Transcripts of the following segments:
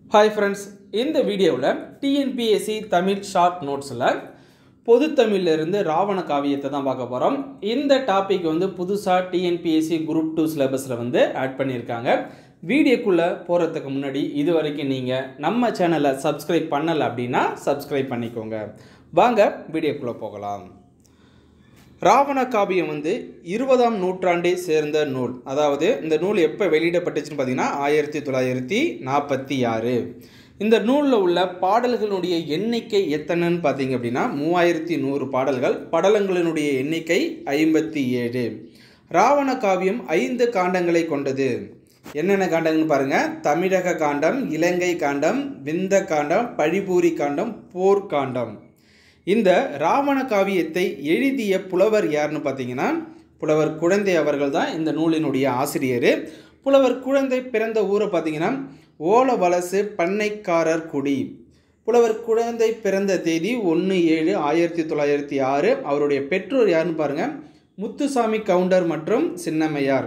hi friends இந்த வீடியோவில் TNPSC Tamil short நோட்ஸில் பொது தமிழ்லேருந்து ராவண காவியத்தை தான் பார்க்க போகிறோம் இந்த டாபிக் வந்து புதுசாக டிஎன்பிஎஸ்சி குரூப் டூ சிலபஸில் வந்து ஆட் பண்ணியிருக்காங்க வீடியோக்குள்ளே போகிறதுக்கு முன்னாடி இது வரைக்கும் நீங்கள் நம்ம சேனலை சப்ஸ்கிரைப் பண்ணலை அப்படின்னா சப்ஸ்கிரைப் பண்ணிக்கோங்க வாங்க வீடியோக்குள்ளே போகலாம் ராவண காவியம் வந்து இருபதாம் நூற்றாண்டை சேர்ந்த நூல் அதாவது இந்த நூல் எப்போ வெளியிடப்பட்டுச்சுன்னு பார்த்தீங்கன்னா ஆயிரத்தி தொள்ளாயிரத்தி நாற்பத்தி ஆறு இந்த நூலில் உள்ள பாடல்களுடைய எண்ணிக்கை எத்தனைன்னு பார்த்தீங்க அப்படின்னா மூவாயிரத்தி நூறு பாடல்கள் படலங்களினுடைய எண்ணிக்கை ஐம்பத்தி ஏழு ராவண காவியம் ஐந்து காண்டங்களை கொண்டது என்னென்ன காண்டங்கள்னு பாருங்கள் தமிழக காண்டம் இலங்கை காண்டம் விந்த காண்டம் பழிபூரி காண்டம் போர்க்காண்டம் இந்த ராவண காவியத்தை எழுதிய புலவர் யாருன்னு பார்த்தீங்கன்னா புலவர் குழந்தை அவர்கள் தான் இந்த நூலினுடைய ஆசிரியர் புலவர் குழந்தை பிறந்த ஊரை பார்த்தீங்கன்னா ஓலவலசு பண்ணைக்காரர் குடி புலவர் குழந்தை பிறந்த தேதி ஒன்று ஏழு ஆயிரத்தி தொள்ளாயிரத்தி ஆறு அவருடைய பெற்றோர் யாருன்னு பாருங்கள் முத்துசாமி கவுண்டர் மற்றும் சின்னம்மையார்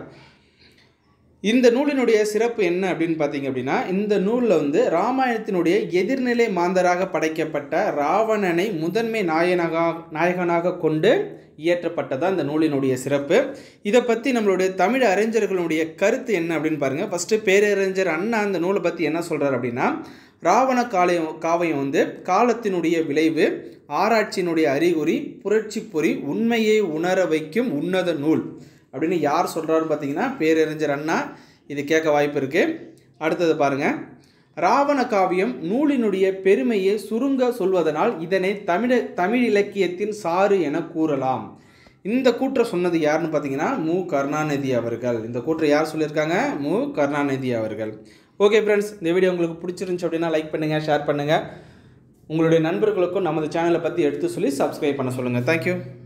இந்த நூலினுடைய சிறப்பு என்ன அப்படின்னு பார்த்தீங்க அப்படின்னா இந்த நூலில் வந்து ராமாயணத்தினுடைய எதிர்நிலை மாந்தராக படைக்கப்பட்ட ராவணனை முதன்மை நாயனாக நாயகனாக கொண்டு இயற்றப்பட்டதான் இந்த நூலினுடைய சிறப்பு இதை பற்றி நம்மளுடைய தமிழ் அறிஞர்களுடைய கருத்து என்ன அப்படின்னு பாருங்கள் ஃபஸ்ட்டு பேரறிஞர் அண்ணா அந்த நூலை பற்றி என்ன சொல்கிறார் அப்படின்னா ராவண காலயம் காவியம் வந்து காலத்தினுடைய விளைவு ஆராய்ச்சியினுடைய அறிகுறி புரட்சி பொறி உண்மையை உணர வைக்கும் உன்னத நூல் அப்படின்னு யார் சொல்கிறாருன்னு பார்த்தீங்கன்னா பேரறிஞர் அண்ணா இது கேட்க வாய்ப்பு இருக்குது அடுத்தது பாருங்கள் ராவண காவியம் நூலினுடைய பெருமையை சுருங்க சொல்வதனால் இதனை தமிழ தமிழ் இலக்கியத்தின் சாறு என கூறலாம் இந்த கூற்றை சொன்னது யாருன்னு பார்த்தீங்கன்னா மு கருணாநிதி அவர்கள் இந்த கூற்றை யார் சொல்லியிருக்காங்க மு கருணாநிதி அவர்கள் ஓகே ஃப்ரெண்ட்ஸ் இந்த வீடியோ உங்களுக்கு பிடிச்சிருந்துச்சு அப்படின்னா லைக் பண்ணுங்கள் ஷேர் பண்ணுங்கள் உங்களுடைய நண்பர்களுக்கும் நமது சேனலை பற்றி எடுத்து சொல்லி சப்ஸ்கிரைப் பண்ண சொல்லுங்கள் தேங்க்யூ